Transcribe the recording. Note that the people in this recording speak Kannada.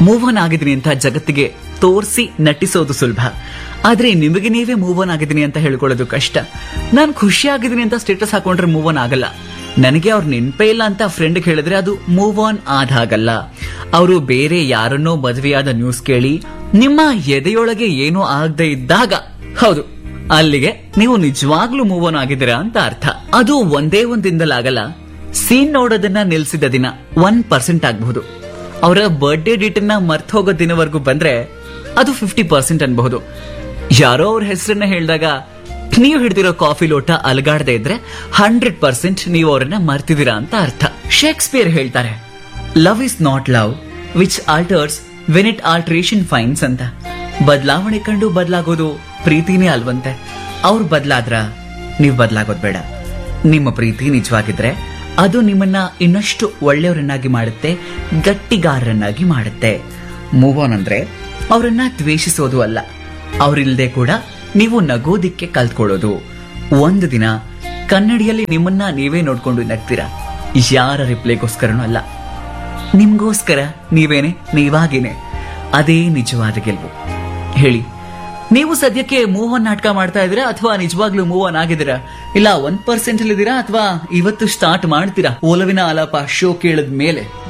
ಮೂವ್ ಆನ್ ಆಗಿದ್ದೀನಿ ಅಂತ ಜಗತ್ತಿಗೆ ತೋರಿಸಿ ನಟಿಸೋದು ಸುಲಭ ಆದ್ರೆ ನಿಮಗೆ ನೀವೇ ಮೂವ್ ಆನ್ ಆಗಿದ್ದೀನಿ ಅಂತ ಹೇಳ್ಕೊಳ್ಳೋದು ಕಷ್ಟ ನಾನು ಖುಷಿ ಆಗಿದ್ದೀನಿ ಅಂತ ಸ್ಟೇಟಸ್ ಹಾಕೊಂಡ್ರೆ ಮೂವ್ ಆನ್ ಆಗಲ್ಲ ನನಗೆ ಅವ್ರ ನೆನ್ಪೇ ಇಲ್ಲ ಅಂತ ಫ್ರೆಂಡ್ ಹೇಳಿದ್ರೆ ಅದು ಮೂವ್ ಆನ್ ಆದಾಗಲ್ಲ ಅವರು ಬೇರೆ ಯಾರನ್ನೋ ಮದುವೆಯಾದ ನ್ಯೂಸ್ ಕೇಳಿ ನಿಮ್ಮ ಎದೆಯೊಳಗೆ ಏನೂ ಆಗದೆ ಇದ್ದಾಗ ಹೌದು ಅಲ್ಲಿಗೆ ನೀವು ನಿಜವಾಗ್ಲೂ ಮೂವ್ ಆನ್ ಆಗಿದ್ದೀರಾ ಅಂತ ಅರ್ಥ ಅದು ಒಂದೇ ಒಂದ್ ದಿನದಲ್ಲಾಗಲ್ಲ ಸೀನ್ ನೋಡೋದನ್ನ ನಿಲ್ಸಿದ ದಿನ ಒನ್ ಪರ್ಸೆಂಟ್ ಆಗಬಹುದು ಅವರ ಬರ್ಡೇ ಡೇಟ್ ಅನ್ನ ಮರ್ತ್ ಹೋಗೋ ದಿನವರೆಗೂ ಬಂದ್ರೆ ಅದು ಫಿಫ್ಟಿ ಪರ್ಸೆಂಟ್ ಅನ್ಬಹುದು ಯಾರೋ ಅವ್ರ ಹೆಸರನ್ನ ಹೇಳಿದಾಗ ನೀವು ಹಿಡ್ದಿರೋ ಕಾಫಿ ಲೋಟ ಅಲಗಾಡದೆ ಇದ್ರೆ ಹಂಡ್ರೆಡ್ ಪರ್ಸೆಂಟ್ ನೀವು ಅವರನ್ನ ಮರ್ತಿದ್ದೀರಾ ಅಂತ ಅರ್ಥ ಶೇಕ್ಸ್ಪಿಯರ್ ಹೇಳ್ತಾರೆ love is not love which alters when it alteration finds ಅಂತ ಬದಲಾವಣೆ ಕಂಡು ಬದಲಾಗೋದು ಪ್ರೀತಿನೇ ಅಲ್ವಂತೆ ಅವ್ರು ಬದಲಾದ್ರ ನೀವು ಬದಲಾಗೋದು ಬೇಡ ನಿಮ್ಮ ಪ್ರೀತಿ ನಿಜವಾಗಿದ್ರೆ ಅದು ನಿಮ್ಮನ್ನ ಇನ್ನಷ್ಟು ಒಳ್ಳೆಯವರನ್ನಾಗಿ ಮಾಡುತ್ತೆ ಗಟ್ಟಿಗಾರರನ್ನಾಗಿ ಮಾಡುತ್ತೆ ಮೂವ್ ಆನ್ ಅಂದ್ರೆ ಅವರನ್ನ ದ್ವೇಷಿಸೋದು ಅಲ್ಲ ಅವರಿಲ್ಲದೆ ಕೂಡ ನೀವು ನಗೋದಿಕ್ಕೆ ಕಲ್ತ್ಕೊಳ್ಳೋದು ಒಂದು ದಿನ ಕನ್ನಡಿಯಲ್ಲಿ ನಿಮ್ಮನ್ನ ನೀವೇ ನೋಡ್ಕೊಂಡು ನಗ್ತೀರಾ ಯಾರ ರಿಪ್ಲೈಗೋಸ್ಕರನೂ ಅಲ್ಲ ನಿಮ್ಗೋಸ್ಕರ ನೀವೇನೆ ನೀವಾಗೇನೆ ಅದೇ ನಿಜವಾದ ಗೆಲುವು ಹೇಳಿ ನೀವು ಸದ್ಯಕ್ಕೆ ಮೂವ್ ಆನ್ ನಾಟಕ ಮಾಡ್ತಾ ಇದ್ದೀರಾ ಅಥವಾ ನಿಜವಾಗ್ಲೂ ಮೂವ್ ಆನ್ ಆಗಿದ್ದೀರಾ ಇಲ್ಲ ಒಂದ್ ಪರ್ಸೆಂಟ್ ಇದ್ದೀರಾ ಅಥವಾ ಇವತ್ತು ಸ್ಟಾರ್ಟ್ ಮಾಡ್ತೀರಾ ಓಲವಿನ ಆಲಾಪ ಶೋ ಕೇಳಿದ ಮೇಲೆ